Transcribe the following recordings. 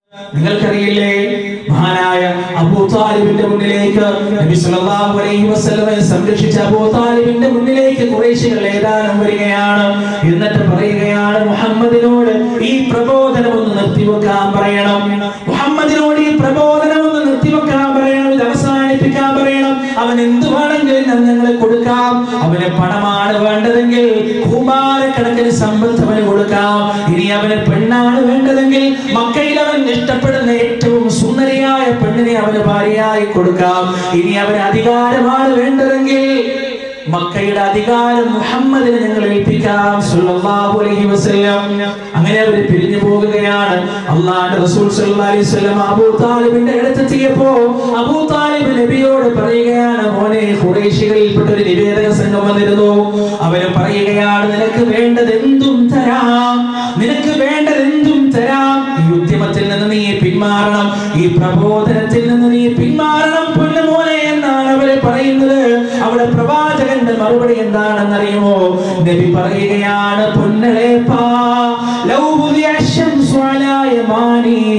നിങ്ങൾക്കറിയില്ലേ മഹാനായ അബൂ താലിബിന്റെ മുന്നിലേക്ക് നബി സല്ലല്ലാഹു അലൈഹി വസല്ലമയെ സംരക്ഷിച്ച അബൂ താലിബിന്റെ മുന്നിലേക്ക് ഖുറൈശികൾ ഏതാനും വരികയാണ് എന്നിട്ട് പറയുകയാണ് മുഹമ്മദിനോട് ഈ പ്രബോധനം ഒന്ന് നിർത്തിവെക്കാൻ പറയണം മുഹമ്മദിനോട് ഈ പ്രബോധനം ഒന്ന് നിർത്തിവെക്കാൻ പറയണം ഇത് അവസാനിപ്പിക്കാൻ പറയണം അവൻ എന്ത് വേണമെങ്കിലും ഞാൻ ഞങ്ങളെ കൊടുക്കാം അവന് പണമാണ് വേണ്ടതെങ്കിൽ കൂമാരക്കണക്കിന് സമ്പത്ത് അവന് കൊടുക്കാം ഇനി അവന് പെണ്ണാണ് വേണ്ടതെങ്കിൽ മക്കയിൽ അവൻ ഇഷ്ടപ്പെടുന്ന ഏറ്റവും സുന്ദരിയായ പെണ്ണിനെ അവന് ഭാര്യയായി കൊടുക്കാം ഇനി അവന് അധികാരമാണ് വേണ്ടതെങ്കിൽ മക്കയുടെ അധികാരം മുഹമ്മദിനെ ഞങ്ങൾ ഏൽപ്പിക്കാം സല്ലല്ലാഹു അലൈഹി വസല്ലം അങ്ങനെ അവർ പിരിഞ്ഞു പോകുകയാണ് അള്ളാഹുവിന്റെ റസൂൽ സല്ലല്ലാഹു അലൈഹി വസല്ലം അബൂ താലിബിന്റെ അടുത്തെത്തിയപ്പോ അബൂ താലിബ് നബിയോട് പറയുകയാണ് മോനെ ഖുറൈശികളിൽപ്പെട്ട ഒരു നിവേദക സംഘം വന്നിരുന്നു അവര് പറയുകയാണ് നിനക്ക് വേണ്ടത് എന്തും തരാം നിനക്ക് വേണ്ടത് എന്തും തരാം ഈ ഉദ്യമത്തിൽ നിന്ന് നീ പിന്മാറണം ഈ പ്രബോധനത്തിൽ നിന്ന് നീ പിന്മാറണം പൊന്നുമോനെ എന്നാണ് അവര് പറയുന്നത് അവിടെ പ്രവാചകന്റെ മറുപടി എന്താണെന്നറിയുമോ നബി പറയുകയാണ് പൊന്നളെ പാ ലൗ ബുദിയ الشمس على يماني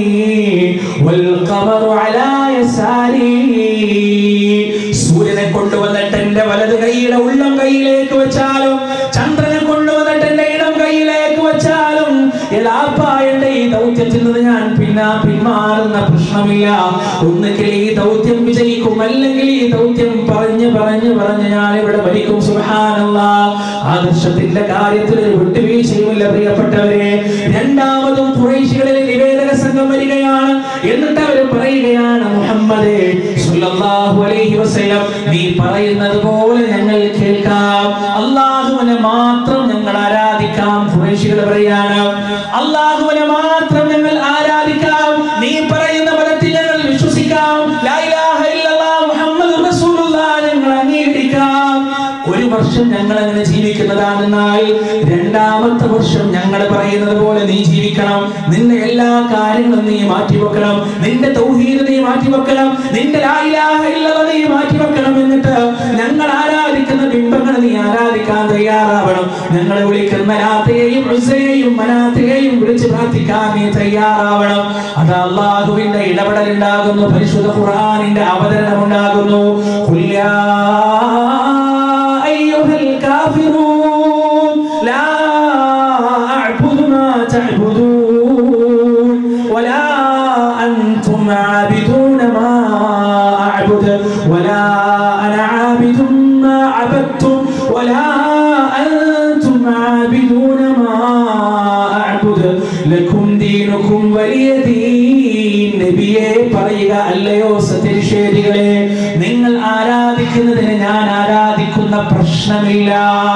والقمر على يساري സൂര്യനെ കൊണ്ടുവന്നിട്ട് എന്റെ വലത് കൈയുടെ ഉള്ളം കൈയിലേക്ക് വെച്ചാലും ചന്ദ്രനെ കൊണ്ടുവന്നിട്ട് എന്റെ ഇടം കൈയിലേക്ക് വെച്ചാലും എലാപ്പ എന്റെ ഈ ദൗത്യത്തിൽ നിന്ന് ഞാൻ പിന്നാ പിന്മാറുന്ന പ്രശ്നമില്ല ഒന്നുകിൽ ഈ ദൗത്യം വിജയിക്കും അല്ലെങ്കിൽ ഈ ദൗത്യം പറഞ്ഞു പറഞ്ഞു പറഞ്ഞ് ഞാൻ ഇവിടെ മരിക്കും സുഹാനുള്ള ആദർശത്തിന്റെ കാര്യത്തിൽ ഒരു വിട്ടുവീഴ്ചയുമില്ല പ്രിയപ്പെട്ടവരെ രണ്ടാമതും കുറേശികളിൽ നിവേദക സംഘം വരികയാണ് എന്നിട്ട് അവർ പറയുകയാണ് മുഹമ്മദേ സല്ലല്ലാഹു അലൈഹി വസല്ലം നീ പറയുന്നത് പോലെ ഞങ്ങൾ കേൾക്കാം അള്ളാഹുവിനെ മാത്രം ഞങ്ങൾ ആരാധിക്കാം ഖുറൈശികൾ പറയാണ് അള്ളാഹുവിനെ മാത്രം ഞങ്ങൾ ആരാധിക്കാം നീ പറയുന്ന പദത്തിൽ ഞങ്ങൾ വിശ്വസിക്കാം ലാ ഇലാഹ ഇല്ലല്ലാഹ് മുഹമ്മദുർ റസൂലുള്ളാഹ് ഞങ്ങൾ അംഗീകരിക്കാം ഒരു വർഷം ഞങ്ങൾ അങ്ങനെ ജീവിക്കുന്നതാണെന്നാൽ രണ്ടാമത്തെ വർഷം ഞങ്ങൾ പറയുന്നത് പോലെ നീ ജീവിക്കണം നിന്റെ എല്ലാ കാര്യങ്ങളും നീ മാറ്റിവെക്കണം നിന്റെ തൗഹീദ് നീ മാറ്റിവെക്കണം നിന്റെ ലാ ഇലാഹ ഇല്ലല്ലാഹ് നീ മാറ്റിവെക്കണം എന്നിട്ട് ഞങ്ങൾ ആരാധിക്കുന്ന ബിംബങ്ങൾ നീ ആരാധിക്കാൻ തയ്യാറാവണം ഞങ്ങളെ വിളിക്കുന്ന രാത്രിയെയും ഉസ്സയെയും മനാത്തെയും വിളിച്ച് പ്രാർത്ഥിക്കാൻ നീ തയ്യാറാവണം അത് അള്ളാഹുവിന്റെ ഇടപെടൽ ഉണ്ടാകുന്നു പരിശുദ്ധ ഖുർആനിന്റെ അവതരണം ഉണ്ടാകുന്നു ഖുൽ യാ أيها الكافرون لا أعبد ما تعبدون ولا أنتم عابدون ما أعبد ولا أنا عابد ما عبدتم ولا أنتم عابدون ما أعبد لكم دينكم ولي دين നബിയെ പറയുക അല്ലയോ സത്യനിഷേധികളെ നിങ്ങൾ ആരാധിക്കുന്നതിന് ഞാൻ ആരാധിക്കുന്ന പ്രശ്നമില്ല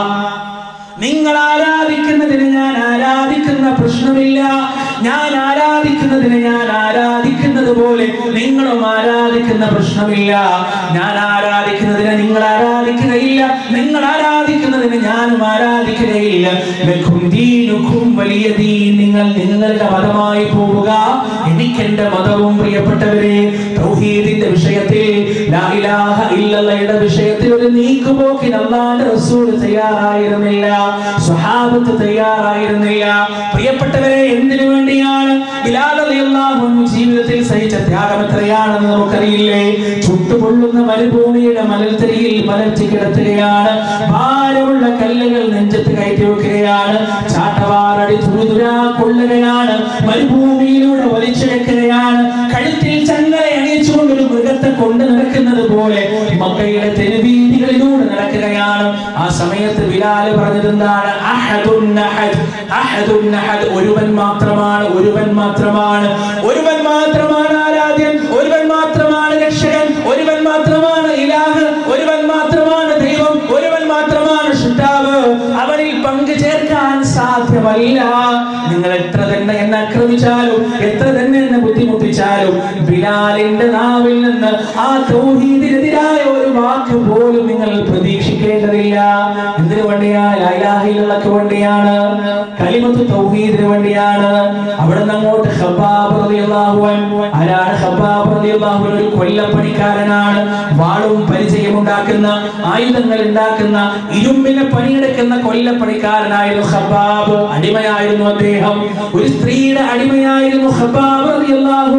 നിങ്ങൾ ആരാധിക്കുന്നതിന് ഞാൻ ആരാധിക്കുന്ന പ്രശ്നമില്ല ഞാൻ ആരാധിക്കുന്നതിന് ഞാൻ ആരാധിക്കുന്നത് പോലെ നിങ്ങളും ആരാധിക്കുന്ന പ്രശ്നമില്ല ഞാൻ ആരാധിക്കുന്നതിന് നിങ്ങൾ ആരാധിക്കുകയില്ല നിങ്ങൾ ആരാധിക്കുന്നതിന് ഞാനും ആരാധിക്കുകയില്ല ലക്കും ദീനുക്കും വലിയ ദീൻ നിങ്ങൾ നിങ്ങളുടെ മതമായി പോവുക എനിക്ക് എന്റെ മതവും പ്രിയപ്പെട്ടവരെ തൗഹീദിന്റെ വിഷയത്തിൽ ലാ ഇലാഹ ഇല്ലല്ലയുടെ വിഷയത്തിൽ ഒരു നീക്കുപോക്കിന് അള്ളാന്റെ റസൂൽ തയ്യാറായിരുന്നില്ല സ്വഹാബത്ത് തയ്യാറായിരുന്നില്ല പ്രിയപ്പെട്ടവരെ എന്തിനു വേണ്ടിയാണ് ബിലാൽ റളിയല്ലാഹു അൻഹു ജീവിതത്തിൽ സഹിച്ച ത്യാഗം എത്രയാണെന്ന് നമുക്കറിയില്ലേ ചുട്ടുപൊള്ളുന്ന മരുഭൂമിയുടെ മലൽത്തരിയിൽ മലർത്തി കിടത്തുകയാണ് ഭാരമുള്ള കല്ലുകൾ നെഞ്ചത്ത് കയറ്റി വെക്കുകയാണ് ചാട്ടവാറടി തുരുതുരാ കൊള്ളുകയാണ് മരുഭൂമിയിലൂടെ വലിച്ചെടുക്കുകയാണ് കഴുത്തിൽ ചങ്ങല അണിയിച്ചുകൊണ്ട് ഒരു മൃഗത്തെ കൊണ്ട് നടക്കുന്നത് പോലെ മക്കയുടെ തെരുവീതികളിലൂടെ നടക്കുകയാണ് ആ സമയത്ത് ബിലാൽ പറഞ്ഞത് എന്താണ് അഹദുൻ അഹദ് അഹദുൻ അഹദ് ഒരുവൻ മാത്രമാണ് ഒരുവൻ മാത്രമാണ് ഒരുവൻ മാത്രമാണ് ആരാധ്യൻ ഒരുവൻ മാത്രമാണ് രക്ഷകൻ ഒരുവൻ മാത്രമാണ് ഇലാഹ് ഒരുവൻ മാത്രമാണ് ദൈവം ഒരുവൻ മാത്രമാണ് ശുദ്ധാവ് അവനിൽ പങ്കു ചേർക്കാൻ സാധ്യമല്ല നിങ്ങൾ എത്ര തന്നെ എന്നെ ആക്രമിച്ചാലും എത്ര തന്നെ എന്നെ ബുദ്ധിമുട്ടിച്ചാലും ബിലാലിന്റെ നാവിൽ നിന്ന് ആ തൗഹീദിനെതിരായ ഒരു വാക്ക് പോലും നിങ്ങൾ പ്രതീക്ഷിക്കേണ്ടതില്ല എന്തിനു വേണ്ടിയാണ് ലൈലാഹിലുള്ളക്ക് വേണ്ടിയാണ് കലിമത്ത് തൗഹീദിന് വേണ്ടിയാണ് അവിടെ നിന്ന് അങ്ങോട്ട് ഖബ്ബാബ് റളിയല്ലാഹു അൻഹു ആരാണ് ഖബ്ബാബ് റളിയല്ലാഹു അൻഹു ഒരു കൊല്ലപ്പണിക്കാരനാണ് വാളും പരിചയമുണ്ടാക്കുന്ന ആയുധങ്ങൾ ഉണ്ടാക്കുന്ന ഇരുമ്പിനെ പണിയെടുക്കുന്ന കൊല്ലപ്പണിക്കാരനായിരുന്നു ഖബ്ബാബ് അടിമയായിരുന്നു അദ്ദേഹം ഒരു സ്ത്രീയുടെ അടിമയായിരുന്നു ഖബ്ബാബ് റളിയല്ലാഹു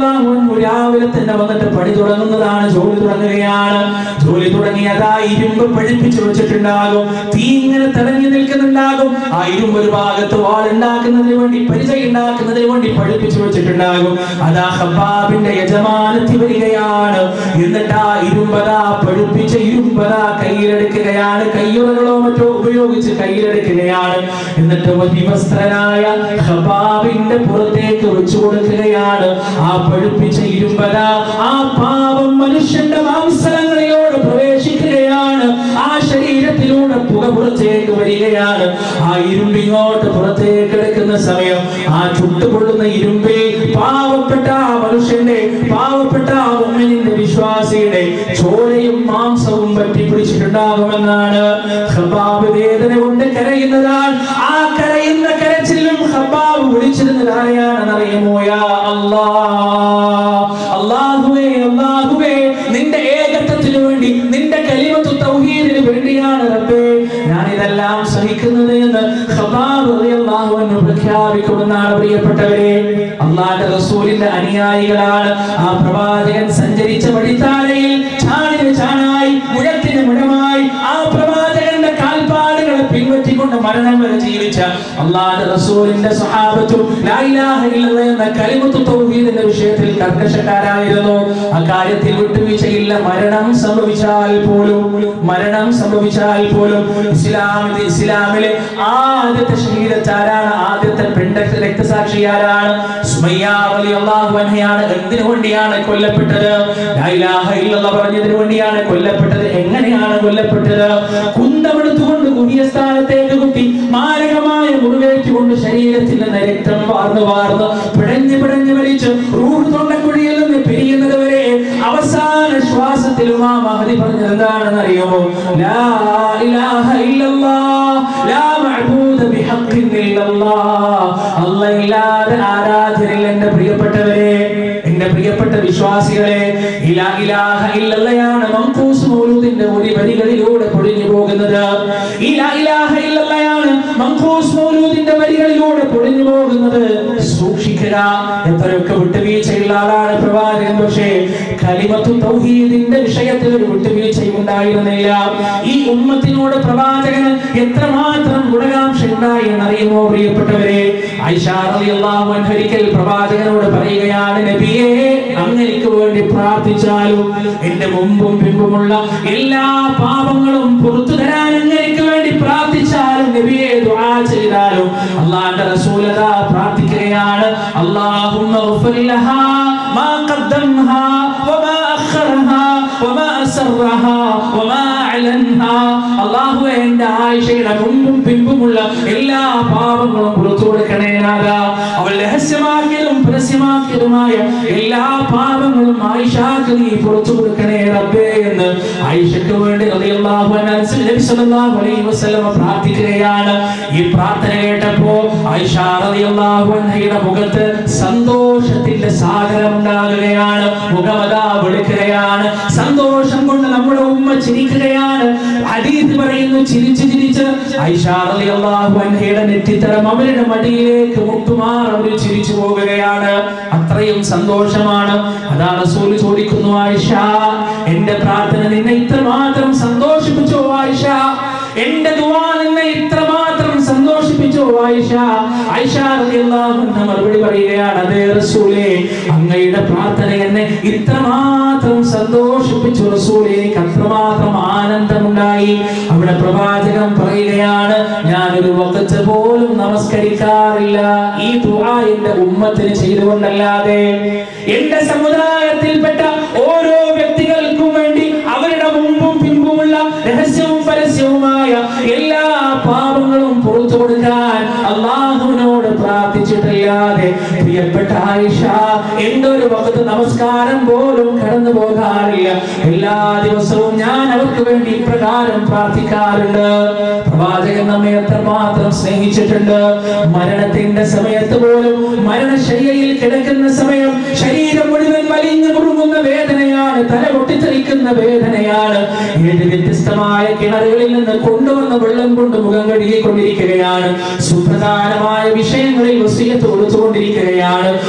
റളിയല്ലാഹു അൻഹു രാവിലെ തന്നെ വന്നിട്ട് പണി തുടങ്ങുന്നതാണ് ജോലി തുടങ്ങുകയാണ് ജോലി തുടങ്ങിയതാ ഇരുമ്പ് പഴിപ്പിച്ചു വെച്ചിട്ടുണ്ടാകും തീ ഇങ്ങനെ തിളങ്ങി നിൽക്കുന്നുണ്ടാകും ആ ഇരുമ്പ് ഒരു ഭാഗത്ത് വാൾ ഉണ്ടാക്കുന്നതിന് വേണ്ടി പരിചയ ഉണ്ടാക്കുന്നതിന് വേണ്ടി പഴിപ്പിച്ചു വെച്ചിട്ടുണ്ടാകും അതാ ഹബ്ബാബിന്റെ യജമാനത്തി വരികയാണ് എന്നിട്ട് ആ ഇരുമ്പതാ പഴുപ്പിച്ച ഇരുമ്പതാ കയ്യിലെടുക്കുകയാണ് കയ്യുറകളോ മറ്റോ ഉപയോഗിച്ച് കയ്യിലെടുക്കുകയാണ് എന്നിട്ട് വിവസ്ത്രനായ ഹബാബിന്റെ പുറത്തേക്ക് വെച്ചു കൊടുക്കുകയാണ് ആ പഴുപ്പിച്ച ഇരുമ്പത ആ പാവം മനുഷ്യന്റെ മാംസലങ്ങളിലൂടെ പ്രവേശിക്കുകയാണ് ആ ശരീരത്തിലൂടെ പുക പുറത്തേക്ക് വരികയാണ് ആ ഇരുമ്പിങ്ങോട്ട് പുറത്തേക്ക് എടുക്കുന്ന സമയം ആ ചുട്ടുപൊള്ളുന്ന ഇരുമ്പിൽ പാവപ്പെട്ട ആ മനുഷ്യന്റെ പാവപ്പെട്ട ആ ഉമ്മനിന്റെ വിശ്വാസിയുടെ ചോരയും മാംസവും പറ്റി പിടിച്ചിട്ടുണ്ടാകുമെന്നാണ് ഹബാബ് വേദന കൊണ്ട് കരയുന്നതാണ് ആ കരയുന്ന കരച്ചിലും ഹബാബ് വിളിച്ചിരുന്നത് ആരെയാണെന്ന് അറിയുമോ യാ അല്ലാ അല്ലാഹുവേ അല്ലാഹുവേ നിന്റെ ഏകത്വത്തിന് വേണ്ടി നിന്റെ കലിമത്തു തൗഹീദിന് വേണ്ടിയാണ് റബ്ബേ ഞാൻ ഇതെല്ലാം സഹിക്കുന്നത് എന്ന് ഖബാബ് റളിയല്ലാഹു അൻഹു പ്രഖ്യാപിക്കുമെന്നാണ് പ്രിയപ്പെട്ടവരെ അള്ളാഹുവിന്റെ റസൂലിന്റെ അനുയായികളാണ് ആ പ്രവാചകൻ സഞ്ചരിച്ച വഴിത്താരയിൽ ചാണിന് ചാണായി മുഴത്തിന് മുഴമായി ആ പ്രവാചകന്റെ കാൽപ്പാടുകളെ പിൻപറ്റിക്കൊണ്ട് മരണം വരെ ജീവിച്ച അള്ളാഹുവിന്റെ റസൂലിന്റെ സ്വഹാബത്തും ലാ ഇലാഹ ഇല്ലല്ലാഹ് എന്ന കലിമത്തു തൗഹീദിന്റെ വിഷയത്തിൽ കർക്കശക്കാരായിരുന്നു ആ കാര്യത്തിൽ വിട്ടുവീഴ്ചയില്ല മരണം സംഭവിച്ചാൽ പോലും മരണം സംഭവിച്ചാൽ പോലും ഇസ്ലാമിൽ ഇസ്ലാമിലെ ആദ്യത്തെ ഷഹീദത്താരാണ് ആദ്യത്തെ പിണ്ട രക്തസാക്ഷിയാരാണ് സുമയ്യ റളിയല്ലാഹു അൻഹയാണ് എന്തിനു വേണ്ടിയാണ് കൊല്ലപ്പെട്ടത് ലാ ഇലാഹ ഇല്ലല്ലാഹ് പറഞ്ഞതിന് വേണ്ടിയാണ് കൊല്ലപ്പെട്ടത് എങ്ങനെയാണ് കൊല്ലപ്പെട്ടത് കുന്തമെടുത്തുകൊണ്ട് കുടിയ സ്ഥാനത്തേക്ക് കുത്തി മാരകമായ മുറിവേറ്റുകൊണ്ട് ശരീരത്തിൽ നിന്ന് രക്തം വാർന്നു വാർന്ന് പിടഞ്ഞ് പിടഞ്ഞ് വലിച്ച് റൂഹ് തൊണ്ടക്കുഴിയിൽ നിന്ന് പിരിയുന്നത് വരെ അവസാന ശ്വാസത്തിലും ആ മഹതി പറഞ്ഞത് എന്താണെന്ന് അറിയുമോ ലാ ഇലാഹ ഇല്ലല്ലാഹ് ലാ മഅബൂദ ബിഹഖിൻ ഇല്ലല്ലാഹ് അല്ലാഹ് ഇല്ലാതെ ആരാധനയിൽ എന്റെ പ്രിയപ്പെട്ടവരെ എന്റെ പ്രിയപ്പെട്ട വിശ്വാസികളെ ഇലാ ഇലാഹ ഇല്ലല്ലയാണ് മങ്കൂസ് മൗലൂദിന്റെ ഒരു വരികളിലൂടെ പൊളിഞ്ഞു പോകുന്നത് ഇലാ ഇലാഹ ഇല്ലല്ലയാണ് മങ്കൂസ് മൗലൂദിന്റെ വരികളിലൂടെ പൊളിഞ്ഞു പോകുന്നത് സൂക്ഷിക്കുക എത്രയൊക്കെ വിട്ടുവീഴ്ചയുള്ള ആളാണ് പ്രവാചകൻ പക്ഷേ കലിമത്തു തൗഹീദിന്റെ വിഷയത്തിൽ ഒരു വിട്ടുവീഴ്ചയും ഉണ്ടായിരുന്നില്ല ഈ ഉമ്മത്തിനോട് പ്രവാചകന് എത്രമാത്രം ഗുണകാംക്ഷ ഉണ്ടായി എന്നറിയുമോ പ്രിയപ്പെട്ടവരെ ഐഷാ റളിയല്ലാഹു അൻഹ ഒരിക്കൽ പ്രവാചകനോട് പറയുകയാണ് നബിയേ അങ്ങനെക്ക് വേണ്ടി പ്രാർത്ഥിച്ചാലും എന്റെ മുമ്പും പിമ്പുമുള്ള എല്ലാ പാപങ്ങളും പുറത്തു തരാൻ അങ്ങനെക്ക് വേണ്ടി പ്രാർത്ഥിച്ചാലും നബിയെ ദുആ ചെയ്താലും അള്ളാഹുവിന്റെ റസൂലത പ്രാർത്ഥിക്കുകയാണ് അല്ലാഹുമ്മ ഗ്ഫിർ ലഹാ മാ ഖദ്ദംഹാ വമാ അഖറഹാ വമാ അസറഹാ വമാ അലൻഹാ അല്ലാഹു എന്റെ ആയിഷയുടെ മുമ്പും പിമ്പുമുള്ള എല്ലാ പാപങ്ങളും പുറത്തു കൊടുക്കണേ നാഥാ അവൾ രഹസ്യമാക്കിയതും പരസ്യമാക്കിയതുമായ എല്ലാ പാപങ്ങളും ആയിഷാക്ക് നീ പുറത്തു കൊടുക്കണേ റബ്ബേ എന്ന് ആയിഷയ്ക്ക് വേണ്ടി റളിയല്ലാഹു അൻഹ നബി സല്ലല്ലാഹു അലൈഹി വസല്ലം പ്രാർത്ഥിക്കുകയാണ് ഈ പ്രാർത്ഥന കേട്ടപ്പോ ആയിഷ റളിയല്ലാഹു അൻഹയുടെ മുഖത്ത് സന്തോഷത്തിന്റെ സാഗരം ഉണ്ടാകുകയാണ് മുഖമതാ വിളിക്കുകയാണ് സന്തോഷം കൊണ്ട് നമ്മുടെ ഉമ്മ ചിരിക്കുകയാണ് ഹദീസ് പറയുന്നു ചിരിച്ച് ചിരിച്ച് ആയിഷ റളിയല്ലാഹു അൻഹയുടെ നെറ്റിത്തരം അവരുടെ മടിയിലേക്ക് മുട്ടുമാർ അവർ ചിരിച്ചു പോകുകയാണ് അത്രയും സന്തോഷമാണ് അതാ റസൂൽ ചോദിക്കുന്നു ആയിഷ എന്റെ പ്രാർത്ഥന നിന്നെ ഇത്രമാത്രം സന്തോഷിപ്പിച്ചോ ആയിഷ എന്റെ ദുആ നിന്നെ ഇത്രമാത്രം സന്തോഷിപ്പിച്ചോ ആയിഷ ആയിഷ റളിയല്ലാഹു അൻഹ മറുപടി പറയുകയാണ് അതേ റസൂലേ അങ്ങയുടെ പ്രാർത്ഥന എന്നെ ഇത്രമാത്രം സന്തോഷിപ്പിച്ചു റസൂലേ എനിക്ക് അത്രമാത്രം ആനന്ദമുണ്ടായി അവിടെ പ്രവാചകൻ പറയുകയാണ് ഞാനൊരു വക്കത്ത് പോലും നമസ്കരിക്കാറില്ല ഈ ദുആ എന്റെ ഉമ്മത്തിന് ചെയ്തുകൊണ്ടല്ലാതെ എന്റെ സമുദായത്തിൽപ്പെട്ട ഓരോ വ്യക്തികൾക്കും വേണ്ടി അവരുടെ മുമ്പും പിമ്പുമുള്ള രഹസ്യവും പരസ്യവുമായ എല്ലാ പാപങ്ങളും പുറത്തു കൊടുക്കാൻ അള്ളാഹുവിനോട് പ്രാർത്ഥിച്ചിട്ടില്ലാതെ പ്രിയപ്പെട്ട ആയിഷ എന്റെ ഒരു വകത്ത് നമസ്കാരം പോലും കടന്നു പോകാറില്ല എല്ലാ ദിവസവും ഞാൻ അവർക്ക് വേണ്ടി ഇപ്രകാരം പ്രാർത്ഥിക്കാറുണ്ട് പ്രവാചകൻ നമ്മെ എത്രമാത്രം സ്നേഹിച്ചിട്ടുണ്ട് മരണത്തിന്റെ സമയത്ത് പോലും മരണശയ്യയിൽ കിടക്കുന്ന സമയം ശരീരം മുഴുവൻ വലിഞ്ഞു മുറുങ്ങുന്ന വേദനയാണ് തല പൊട്ടിത്തെറിക്കുന്ന വേദനയാണ് ഏഴ് വ്യത്യസ്തമായ കിണറുകളിൽ നിന്ന് കൊണ്ടുവന്ന വെള്ളം കൊണ്ട് മുഖം കഴുകിക്കൊണ്ടിരിക്കുകയാണ് സുപ്രധാനമായ വിഷയങ്ങളിൽ വസീയത്ത് കൊടുത്തുകൊണ്ടിരിക്കുകയാണ് സുപ്രധാന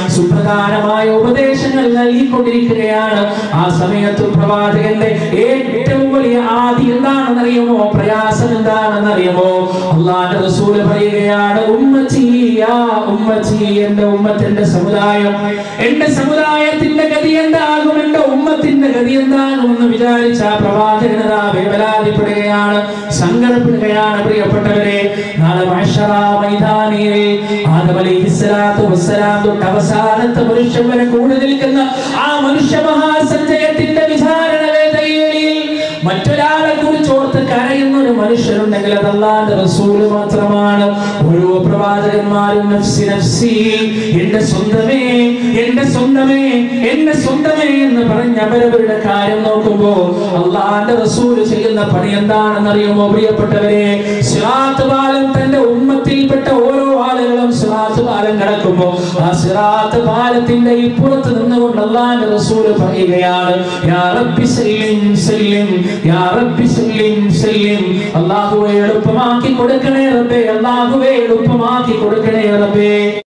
സുപ്രധാനമായ ഉപദേശങ്ങൾ നൽകിക്കൊണ്ടിരിക്കുകയാണ് ആ സമയത്ത് പ്രവാചകന്റെ ഏറ്റവും വലിയ ആദി എന്താണെന്ന് അറിയുമോ പ്രയാസം എന്താണെന്ന് അറിയുമോ അള്ളാന്റെ റസൂല് പറയുകയാണ് ഉമ്മച്ചി യാ ഉമ്മച്ചി എന്റെ ഉമ്മത്തിന്റെ സമുദായം എന്റെ സമുദായത്തിന്റെ ഗതി എന്താകും എന്റെ ഉമ്മത്തിന്റെ ഗതി എന്താകുമെന്ന് വിചാരിച്ച ആ പ്രവാചകനതാ വേവലാതിപ്പെടുകയാണ് സങ്കടപ്പെടുകയാണ് പ്രിയപ്പെട്ടവരെ നാളെ മഹ്ശറ മൈതാനിയിൽ ആദം അലൈഹിസ്സലാത്തു വസ്സലാം തൊട്ട് അവസാനത്തെ മനുഷ്യൻ വരെ കൂടി നിൽക്കുന്ന ആ മനുഷ്യ മഹാസഞ്ചയത്തിന്റെ വിചാരണ വേദയിൽ മറ്റൊരാളെ കുറിച്ച് ഓർത്ത് കരയുന്ന ഒരു മനുഷ്യരുണ്ടെങ്കിൽ അത് അല്ലാന്റെ റസൂല് മാത്രമാണ് ഓരോ പ്രവാചകന്മാരും നഫ്സി നഫ്സി എന്റെ സ്വന്തമേ എന്റെ സ്വന്തമേ എന്റെ സ്വന്തമേ എന്ന് പറഞ്ഞ് അവരവരുടെ കാര്യം നോക്കുമ്പോ അള്ളാന്റെ റസൂല് ചെയ്യുന്ന പണി എന്താണെന്ന് അറിയുമോ പ്രിയപ്പെട്ടവരെ സിറാത്ത് പാലം തന്റെ ഉമ്മത്തിൽപ്പെട്ട ഓരോ ആളുകളും സിറാത്ത് പാലം കടക്കുമ്പോ ആ സിറാത്ത് പാലത്തിന്റെ ഇപ്പുറത്ത് നിന്നുകൊണ്ട് അള്ളാന്റെ റസൂല് പറയുകയാണ് യാ റബ്ബി സല്ലിം സല്ലിം യാ റബ്ബി സല്ലിം സല്ലിം അല്ലാഹുവേ എളുപ്പമാക്കി കൊടുക്കണേ റബ്ബേ അല്ലാഹുവേ എളുപ്പമാക്കി കൊടുക്കണേ റബ്ബേ